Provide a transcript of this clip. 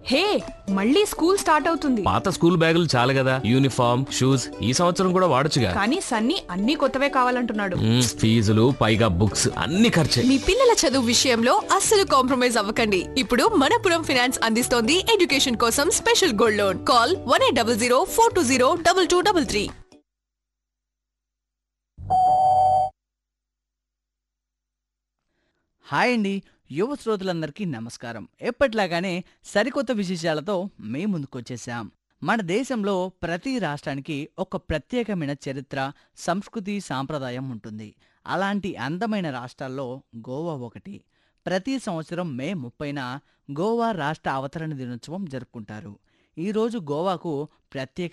హే మళ్ళీ school start అవుతుంది పాత స్కూల్ బ్యాగులు చాలు కదా యూనిఫామ్ షూస్ ఈ సంవత్సరం కూడా వాడొచ్చుగా కానీ సన్నీ అన్ని కొత్తవే కావాలంటున్నాడు మ్మ్, ఫీజులు పైగా బుక్స్ అన్ని ఖర్చే మీ పిల్లల చదువు విషయంలో అస్సలు కాంప్రమైజ్ అవ్వకండి ఇప్పుడు మనపురం ఫినాన్స్ అందిస్తోంది ఎడ్యుకేషన్ కోసం special gold loan call one eight double zero four two zero double two double three hi అండి యువ శ్రోతలందరికీ నమస్కారం ఎప్పట్లాగానే సరికొత్త విశేషాలతో మే ముందుకొచ్చేసాం మన దేశంలో ప్రతి రాష్ట్రానికి ఒక ప్రత్యేకమైన చరిత్ర సంస్కృతి సాంప్రదాయం ఉంటుంది అలాంటి అందమైన రాష్ట్రాల్లో గోవా ఒకటి ప్రతి సంవత్సరం మే ముప్పైన గోవా రాష్ట్ర అవతరణ దినోత్సవం జరుపుకుంటారు ఈరోజు గోవాకు ప్రత్యేక